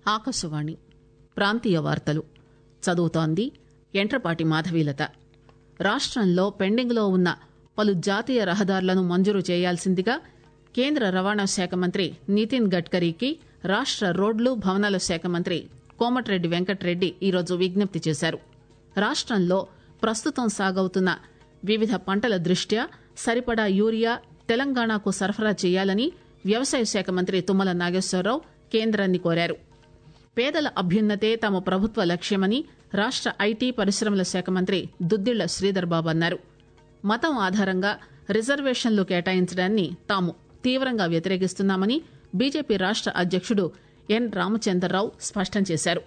ఆకాశవాణి ప్రాంతీయ వార్తలు చదువుతోంది ఎంట్రపాటి మాధవీలత రాష్టంలో పెండింగ్లో ఉన్న పలు జాతీయ రహదారులను మంజూరు చేయాల్సిందిగా కేంద్ర రవాణా శాఖ మంత్రి నితిన్ గడ్కరీకి రాష్ట రోడ్లు భవనాల శాఖ మంత్రి కోమటిరెడ్డి వెంకటరెడ్డి ఈరోజు విజ్ఞప్తి చేశారు రాష్టంలో ప్రస్తుతం సాగవుతున్న వివిధ పంటల దృష్ట్యా సరిపడా యూరియా తెలంగాణకు సరఫరా చేయాలని వ్యవసాయ శాఖ మంత్రి తుమ్మల నాగేశ్వరరావు కేంద్రాన్ని కోరారు పేదల అభ్యున్నతే తమ ప్రభుత్వ లక్ష్యమని రాష్ట ఐటీ పరిశ్రమల శాఖ మంత్రి దుద్దిళ్ల శ్రీధర్ బాబు అన్నారు మతం ఆధారంగా రిజర్వేషన్లు కేటాయించడాన్ని తాము తీవ్రంగా వ్యతిరేకిస్తున్నామని బీజేపీ రాష్ట అధ్యకుడు ఎన్ రామచంద్రరావు స్పష్టం చేశారు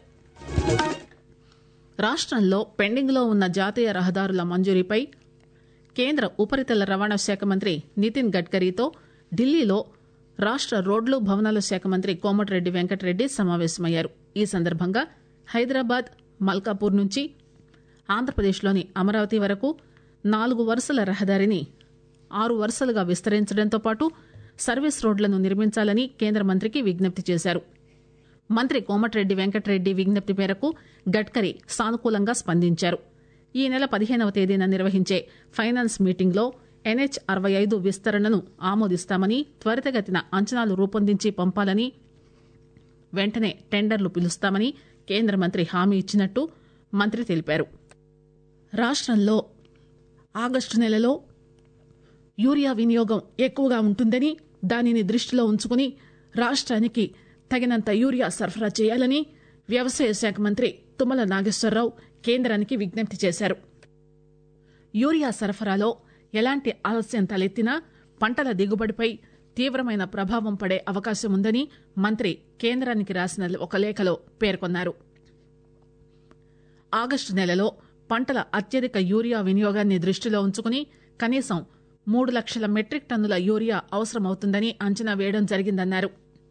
రాష్టంలో పెండింగ్లో ఉన్న జాతీయ రహదారుల మంజూరీపై కేంద్ర ఉపరితల రవాణా శాఖ మంత్రి నితిన్ గడ్కరీతో ఢిల్లీలో రాష్ట రోడ్లు భవనాల శాఖ మంత్రి కోమటిరెడ్డి వెంకటరెడ్డి సమావేశమయ్యారు ఈ సందర్భంగా హైదరాబాద్ మల్కాపూర్ నుంచి ఆంధ్రప్రదేశ్లోని అమరావతి వరకు నాలుగు వరుసల రహదారిని ఆరు వరుసలుగా విస్తరించడంతో పాటు సర్వీస్ రోడ్లను నిర్మించాలని కేంద్ర మంత్రికి విజ్ఞప్తి చేశారు మంత్రి కోమటిరెడ్డి వెంకటరెడ్డి విజ్ఞప్తి మేరకు గడ్కరీ సానుకూలంగా స్పందించారు ఈ నెల పదిహేనవ తేదీన నిర్వహించే ఫైనాన్స్ మీటింగ్లో ఎన్హెచ్ అరవై ఐదు విస్తరణను ఆమోదిస్తామని త్వరితగతిన అంచనాలు రూపొందించి పంపాలని వెంటనే టెండర్లు పిలుస్తామని కేంద్ర మంత్రి హామీ ఇచ్చినట్టు మంత్రి తెలిపారు రాష్టంలో ఆగస్టు నెలలో యూరియా వినియోగం ఎక్కువగా ఉంటుందని దానిని దృష్టిలో ఉంచుకుని రాష్ట్రానికి తగినంత యూరియా సరఫరా చేయాలని వ్యవసాయ శాఖ మంత్రి తుమ్మల నాగేశ్వరరావు కేంద్రానికి విజ్ఞప్తి చేశారు యూరియా సరఫరాలో ఎలాంటి ఆలస్యం తలెత్తినా పంటల దిగుబడిపై తీవ్రమైన ప్రభావం పడే అవకాశం ఉందని మంత్రి కేంద్రానికి రాసిన ఒక లేఖలో పేర్కొన్నారు ఆగస్టు నెలలో పంటల అత్యధిక యూరియా వినియోగాన్ని దృష్టిలో ఉంచుకుని కనీసం మూడు లక్షల మెట్రిక్ టన్నుల యూరియా అవసరమవుతుందని అంచనా వేయడం జరిగిందన్నారు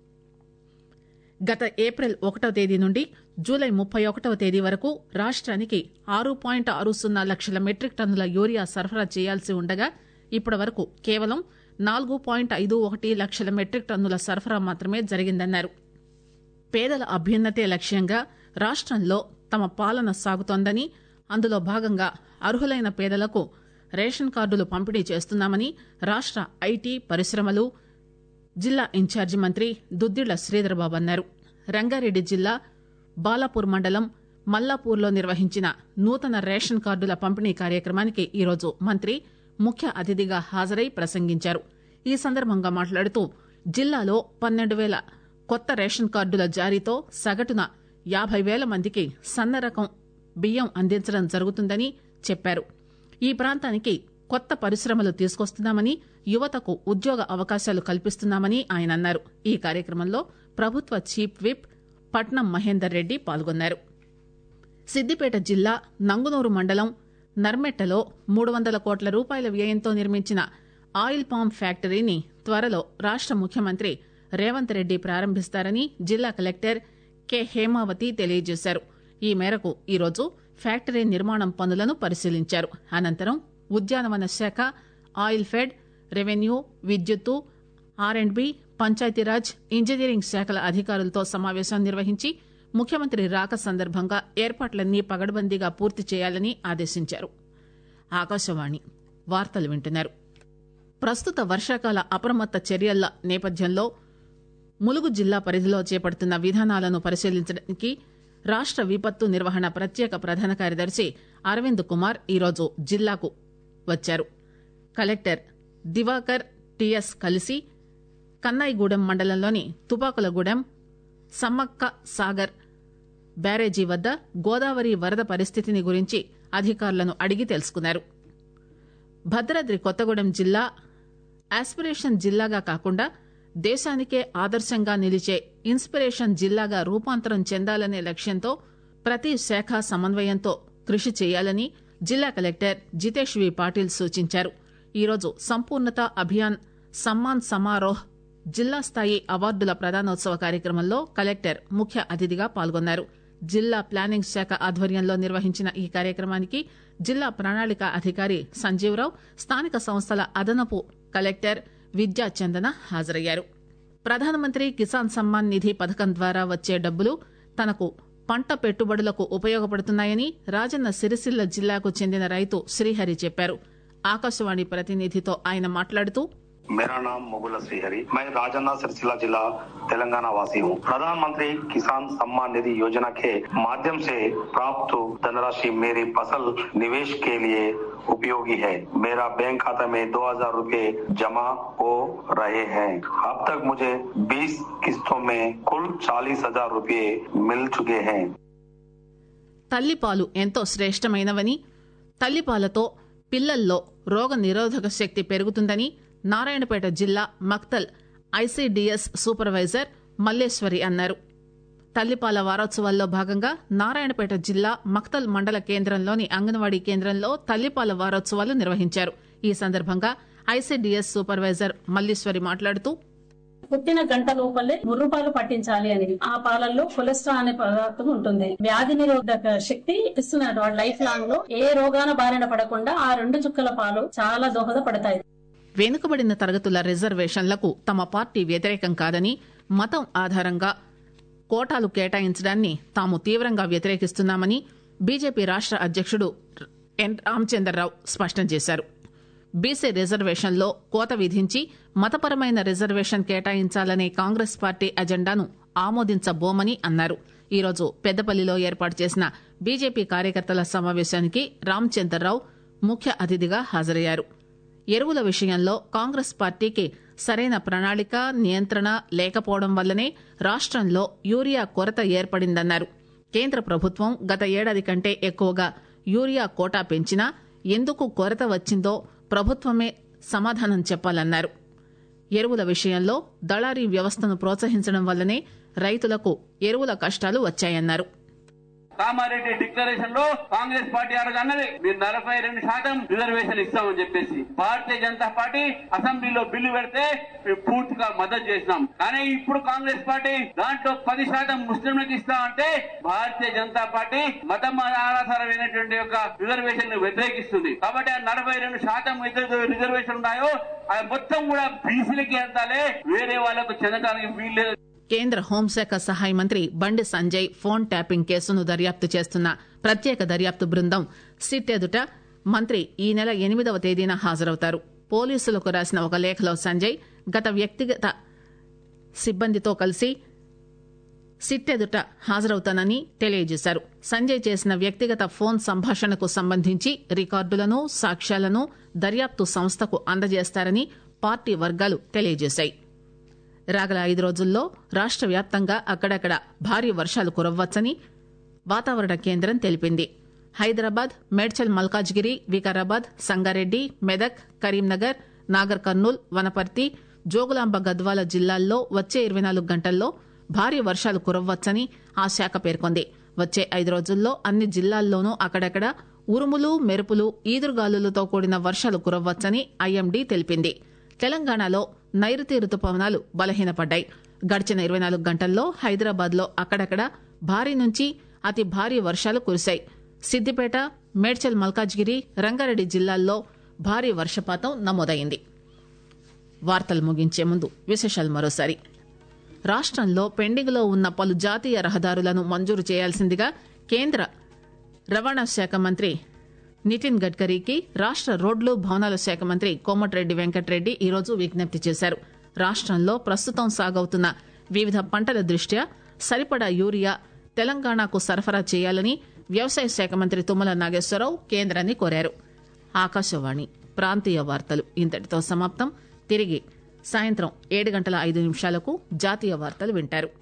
గత ఏప్రిల్ ఒకటో తేదీ నుండి జూలై ముప్పై ఒకటవ తేదీ వరకు రాష్ట్రానికి ఆరు పాయింట్ ఆరు సున్నా లక్షల మెట్రిక్ టన్నుల యూరియా సరఫరా చేయాల్సి ఉండగా ఇప్పటి వరకు కేవలం నాలుగు పాయింట్ ఐదు ఒకటి లక్షల మెట్రిక్ టన్నుల సరఫరా మాత్రమే జరిగిందన్నారు పేదల అభ్యున్నతే లక్ష్యంగా రాష్టంలో తమ పాలన సాగుతోందని అందులో భాగంగా అర్హులైన పేదలకు రేషన్ కార్డులు పంపిణీ చేస్తున్నామని రాష్ట ఐటీ పరిశ్రమలు జిల్లా ఇన్ఛార్జి మంత్రి దుద్దిళ్ల శ్రీధరబాబు అన్నారు రంగారెడ్డి జిల్లా బాలాపూర్ మండలం మల్లాపూర్లో నిర్వహించిన నూతన రేషన్ కార్డుల పంపిణీ కార్యక్రమానికి ఈరోజు మంత్రి ముఖ్య అతిథిగా హాజరై ప్రసంగించారు ఈ సందర్భంగా మాట్లాడుతూ జిల్లాలో పన్నెండు వేల కొత్త రేషన్ కార్డుల జారీతో సగటున యాభై వేల మందికి సన్న రకం బియ్యం అందించడం జరుగుతుందని చెప్పారు ఈ ప్రాంతానికి కొత్త పరిశ్రమలు తీసుకొస్తున్నామని యువతకు ఉద్యోగ అవకాశాలు కల్పిస్తున్నామని ఆయన అన్నారు ఈ కార్యక్రమంలో ప్రభుత్వ చీఫ్ విప్ పట్నం మహేందర్ రెడ్డి పాల్గొన్నారు సిద్దిపేట జిల్లా నంగునూరు మండలం నర్మెట్టలో మూడు వందల కోట్ల రూపాయల వ్యయంతో నిర్మించిన ఆయిల్ పామ్ ఫ్యాక్టరీని త్వరలో రాష్ట ముఖ్యమంత్రి రేవంత్ రెడ్డి ప్రారంభిస్తారని జిల్లా కలెక్టర్ కె హేమావతి తెలియజేశారు ఈ మేరకు ఈరోజు ఫ్యాక్టరీ నిర్మాణం పనులను పరిశీలించారు అనంతరం ఉద్యానవన శాఖ ఆయిల్ ఫెడ్ రెవెన్యూ విద్యుత్తు R and B Panchayati Raj engineering శాఖల అధికారులతో సమావేశం నిర్వహించి ముఖ్యమంత్రి రాక సందర్భంగా ఏర్పాట్లన్నీ పగడ్బందీగా పూర్తి చేయాలని ఆదేశించారు ఆకాశవాణి వార్తలు వింటున్నారు ప్రస్తుత వర్షాకాల అప్రమత్త చర్యల నేపథ్యంలో ములుగు జిల్లా పరిధిలో చేపడుతున్న విధానాలను పరిశీలించడానికి రాష్ట విపత్తు నిర్వహణ ప్రత్యేక ప్రధాన కార్యదర్శి అరవింద్ కుమార్ ఈరోజు జిల్లాకు వచ్చారు కలెక్టర్ దివాకర్ టిఎస్ కలిసి కన్నాయిగూడెం మండలంలోని తుపాకులగూడెం సమ్మక్క సాగర్ బ్యారేజీ వద్ద గోదావరి వరద పరిస్థితిని గురించి అధికారులను అడిగి తెలుసుకున్నారు భద్రాద్రి కొత్తగూడెం జిల్లా ఆస్పిరేషన్ జిల్లాగా కాకుండా దేశానికే ఆదర్శంగా నిలిచే ఇన్స్పిరేషన్ జిల్లాగా రూపాంతరం చెందాలనే లక్ష్యంతో ప్రతి శాఖ సమన్వయంతో కృషి చేయాలని జిల్లా కలెక్టర్ జితేష్ వి పాటిల్ సూచించారు ఈరోజు సంపూర్ణత అభియాన్ సమ్మాన్ సమారోహ్ జిల్లా స్థాయి అవార్డుల ప్రదానోత్సవ కార్యక్రమంలో కలెక్టర్ ముఖ్య అతిథిగా పాల్గొన్నారు జిల్లా ప్లానింగ్ శాఖ ఆధ్వర్యంలో నిర్వహించిన ఈ కార్యక్రమానికి జిల్లా ప్రణాళిక అధికారి సంజీవరావు స్థానిక సంస్థల అదనపు కలెక్టర్ విద్యా చందన హాజరయ్యారు ప్రధానమంత్రి కిసాన్ సమ్మాన్ నిధి పథకం ద్వారా వచ్చే డబ్బులు తనకు పంట పెట్టుబడులకు ఉపయోగపడుతున్నాయని రాజన్న సిరిసిల్ల జిల్లాకు చెందిన రైతు శ్రీహరి చెప్పారు ఆకాశవాణి ప్రతినిధితో ఆయన మాట్లాడుతూ मेरा नाम मुगुल श्रीहरि मैं राजन्ना सिरसिला जिला तेलंगाना वासी हूँ प्रधानमंत्री किसान सम्मान निधि योजना के माध्यम से प्राप्त धनराशि मेरी फसल निवेश के लिए उपयोगी है मेरा बैंक खाता में दो हजार रूपए जमा हो रहे हैं अब तक मुझे 20 किस्तों में कुल चालीस हजार रूपए मिल चुके हैं తల్లిపాలు ఎంతో శ్రేష్టమైనవని తల్లిపాలతో పిల్లల్లో రోగ నిరోధక శక్తి పెరుగుతుందని నారాయణపేట జిల్లా మక్తల్ ఐసీడీఎస్ సూపర్వైజర్ మల్లేశ్వరి అన్నారు తల్లిపాల వారోత్సవాల్లో భాగంగా నారాయణపేట జిల్లా మక్తల్ మండల కేంద్రంలోని అంగన్వాడీ కేంద్రంలో తల్లిపాల వారోత్సవాలు నిర్వహించారు ఈ సందర్భంగా ఐసీడీఎస్ సూపర్వైజర్ మల్లీశ్వరి మాట్లాడుతూ పుట్టిన గంట లోపలే ముర్రుపాలు పట్టించాలి అని ఆ పాలల్లో కొలెస్ట్రాల్ అనే పదార్థం ఉంటుంది వ్యాధి నిరోధక శక్తి ఇస్తున్నారు వాళ్ళ లైఫ్ లాంగ్ లో ఏ రోగాన బారిన పడకుండా ఆ రెండు చుక్కల పాలు చాలా దోహదపడతాయి వెనుకబడిన తరగతుల రిజర్వేషన్లకు తమ పార్టీ వ్యతిరేకం కాదని మతం ఆధారంగా కోటాలు కేటాయించడాన్ని తాము తీవ్రంగా వ్యతిరేకిస్తున్నామని బీజేపీ రాష్ట అధ్యక్షుడు ఎన్ రామచంద్రరావు స్పష్టం చేశారు బీసీ రిజర్వేషన్లో కోత విధించి మతపరమైన రిజర్వేషన్ కేటాయించాలనే కాంగ్రెస్ పార్టీ అజెండాను ఆమోదించబోమని అన్నారు ఈరోజు పెద్దపల్లిలో ఏర్పాటు చేసిన బీజేపీ కార్యకర్తల సమావేశానికి రామచంద్రరావు ముఖ్య అతిథిగా హాజరయ్యారు ఎరువుల విషయంలో కాంగ్రెస్ పార్టీకి సరైన ప్రణాళిక నియంత్రణ లేకపోవడం వల్లనే రాష్టంలో యూరియా కొరత ఏర్పడిందన్నారు కేంద్ర ప్రభుత్వం గత ఏడాది కంటే ఎక్కువగా యూరియా కోటా పెంచినా ఎందుకు కొరత వచ్చిందో ప్రభుత్వమే సమాధానం చెప్పాలన్నారు ఎరువుల విషయంలో దళారీ వ్యవస్థను ప్రోత్సహించడం వల్లనే రైతులకు ఎరువుల కష్టాలు వచ్చాయన్నారు కామారెడ్డి డిక్లరేషన్ లో కాంగ్రెస్ పార్టీ ఆ రోజు అన్నది మీరు నలభై రెండు శాతం రిజర్వేషన్ ఇస్తామని చెప్పేసి భారతీయ జనతా పార్టీ అసెంబ్లీలో బిల్లు పెడితే మేము పూర్తిగా మద్దతు చేసినాం కానీ ఇప్పుడు కాంగ్రెస్ పార్టీ దాంట్లో పది శాతం ముస్లింలకు ఇస్తామంటే భారతీయ జనతా పార్టీ మతం ఆధారమైనటువంటి యొక్క రిజర్వేషన్ వ్యతిరేకిస్తుంది కాబట్టి ఆ నలభై రెండు శాతం ఏదైతే రిజర్వేషన్ ఉన్నాయో అది మొత్తం కూడా బీసీలకి అందాలే వేరే వాళ్ళకు చెందడానికి వీల్లేదు కేంద్ర హోంశాఖ సహాయ మంత్రి బండి సంజయ్ ఫోన్ ట్యాపింగ్ కేసును దర్యాప్తు చేస్తున్న ప్రత్యేక దర్యాప్తు బృందం సిట్ ఎదుట మంత్రి ఈ నెల ఎనిమిదవ తేదీన హాజరవుతారు పోలీసులకు రాసిన ఒక లేఖలో సంజయ్ గత వ్యక్తిగత సిబ్బందితో కలిసి సిట్ ఎదుట హాజరవుతానని తెలియజేశారు సంజయ్ చేసిన వ్యక్తిగత ఫోన్ సంభాషణకు సంబంధించి రికార్డులను సాక్ష్యాలను దర్యాప్తు సంస్థకు అందజేస్తారని పార్టీ వర్గాలు తెలియజేశాయి రాగల ఐదు రోజుల్లో రాష్ట వ్యాప్తంగా అక్కడక్కడ భారీ వర్షాలు కురవ్వచ్చని వాతావరణ కేంద్రం తెలిపింది హైదరాబాద్ మేడ్చల్ మల్కాజ్గిరి వికారాబాద్ సంగారెడ్డి మెదక్ కరీంనగర్ నాగర్ కర్నూల్ వనపర్తి జోగులాంబ గద్వాల జిల్లాల్లో వచ్చే ఇరవై నాలుగు గంటల్లో భారీ వర్షాలు కురవ్వచ్చని ఆ శాఖ పేర్కొంది వచ్చే ఐదు రోజుల్లో అన్ని జిల్లాల్లోనూ అక్కడక్కడ ఉరుములు మెరుపులు ఈదురుగాలులతో కూడిన వర్షాలు కురవ్వచ్చని ఐఎండీ తెలిపింది తెలంగాణలో నైరుతి రుతుపవనాలు బలహీనపడ్డాయి గడిచిన ఇరవై నాలుగు గంటల్లో హైదరాబాద్ లో అక్కడక్కడ భారీ నుంచి అతి భారీ వర్షాలు కురిశాయి సిద్దిపేట మేడ్చల్ మల్కాజ్గిరి రంగారెడ్డి జిల్లాల్లో భారీ వర్షపాతం నమోదైంది వార్తలు ముగించే ముందు విశేషాలు మరోసారి రాష్టంలో పెండింగ్లో ఉన్న పలు జాతీయ రహదారులను మంజూరు చేయాల్సిందిగా కేంద్ర రవాణా శాఖ మంత్రి నితిన్ గడ్కరీకి రాష్ట రోడ్లు భవనాల శాఖ మంత్రి కోమటిరెడ్డి వెంకటరెడ్డి ఈరోజు విజ్ఞప్తి చేశారు రాష్టంలో ప్రస్తుతం సాగవుతున్న వివిధ పంటల దృష్ట్యా సరిపడా యూరియా తెలంగాణకు సరఫరా చేయాలని వ్యవసాయ శాఖ మంత్రి తుమ్మల నాగేశ్వరరావు కేంద్రాన్ని కోరారు ఆకాశవాణి ప్రాంతీయ వార్తలు ఇంతటితో సమాప్తం తిరిగి సాయంత్రం ఏడు గంటల ఐదు నిమిషాలకు జాతీయ వార్తలు వింటారు